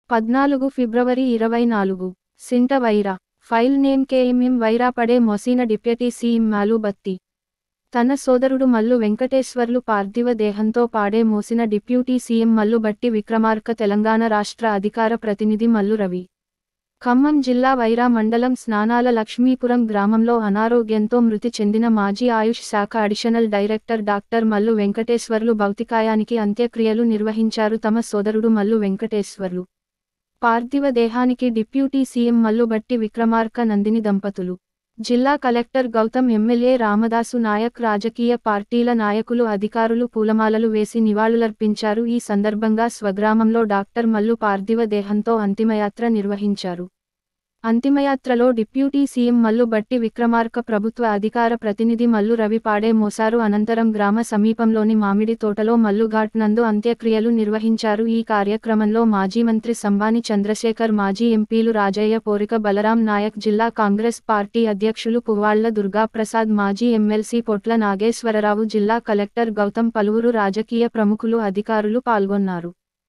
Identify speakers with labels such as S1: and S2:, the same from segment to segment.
S1: పద్నాలుగు ఫిబ్రవరి ఇరవై నాలుగు సింట Wyra file name KMM Wyra పడే మొసీన డిప్యూటీ సీఎం మాలు బత్తి తన సోదరుడు మల్లు వెంకటేశ్వర్లు పార్థివ దేహంతో పాడే మోసిన డిప్యూటీ సీఎం మల్లు బట్టి విక్రమార్క తెలంగాణ రాష్ట్ర అధికార ప్రతినిధి మల్లు రవి ఖమ్మం జిల్లా వైరా మండలం స్నానాల లక్ష్మీపురం గ్రామంలో అనారోగ్యంతో మృతి చెందిన మాజీ ఆయుష్ శాఖ additional director doctor Mallu Venkateswarlu భౌతికాయానికి అంత్యక్రియలు నిర్వహించారు తమ సోదరుడు మల్లు వెంకటేశ్వర్లు పార్థివ దేహానికి డిప్యూటీ సీఎం మల్లు బట్టి విక్రమార్క నందిని దంపతులు జిల్లా కలెక్టర్ గౌతమ్ ఎమ్మెల్యే రామదాసు నాయక్ రాజకీయ పార్టీల నాయకులు అధికారులు పూలమాలలు వేసి నివాళులర్పించారు ఈ సందర్భంగా స్వగ్రామంలో డాక్టర్ మల్లు పార్థివ దేహంతో అంతిమయాత్ర నిర్వహించారు అంతిమయాత్రలో డిప్యూటీ సీఎం మల్లు బట్టి విక్రమార్క ప్రభుత్వ అధికార ప్రతినిధి మల్లు రవి పాడే మోసారు అనంతరం గ్రామ సమీపంలోని మామిడి తోటలో మల్లుఘాట్ నందు అంత్యక్రియలు నిర్వహించారు ఈ కార్యక్రమంలో మాజీ మంత్రి సంబాని చంద్రశేఖర్ మాజీ ఎంపీలు రాజయ్య పోరిక బలరాం నాయక్ జిల్లా కాంగ్రెస్ పార్టీ అధ్యక్షులు పువ్వాళ్ల దుర్గాప్రసాద్ మాజీ ఎమ్మెల్సీ పొట్ల నాగేశ్వరరావు జిల్లా కలెక్టర్ గౌతమ్ పలువురు రాజకీయ ప్రముఖులు అధికారులు పాల్గొన్నారు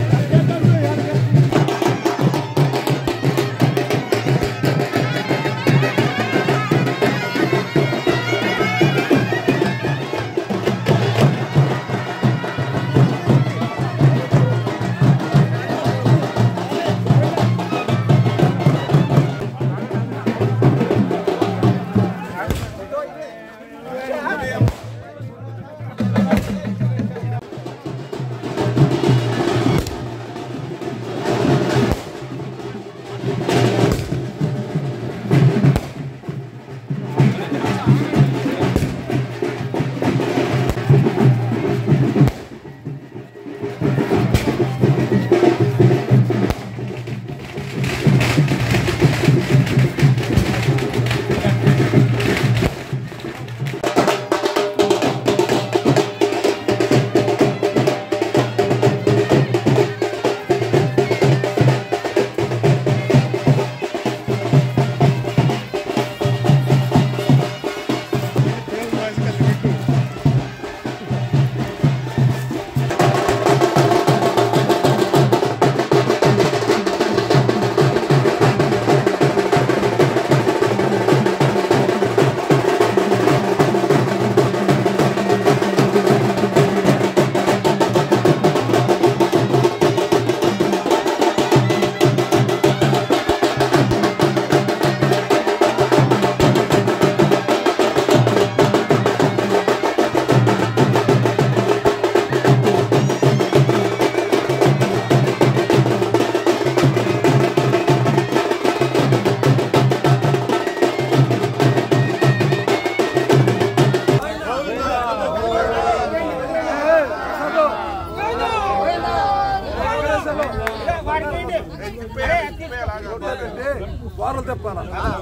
S2: వారం తెప్పాలా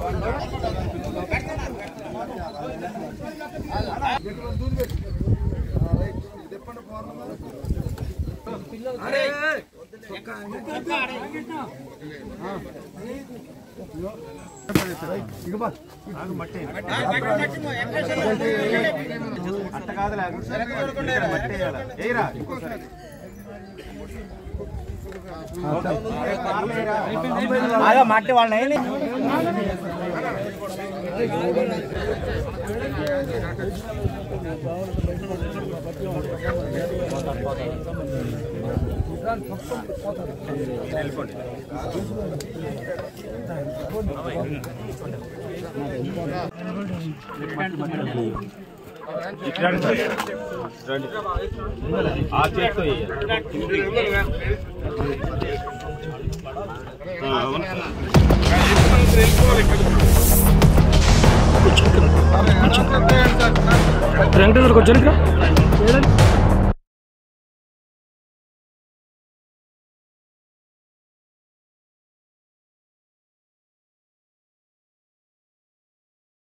S3: అట్ట కాదులే ఇక్కడ మట్టి వేయాలి. ఏయ్రా. ఆగా మట్టి వాళ్ళని ఆ చేతితో
S4: వెంకటేశ్వర కొంచెం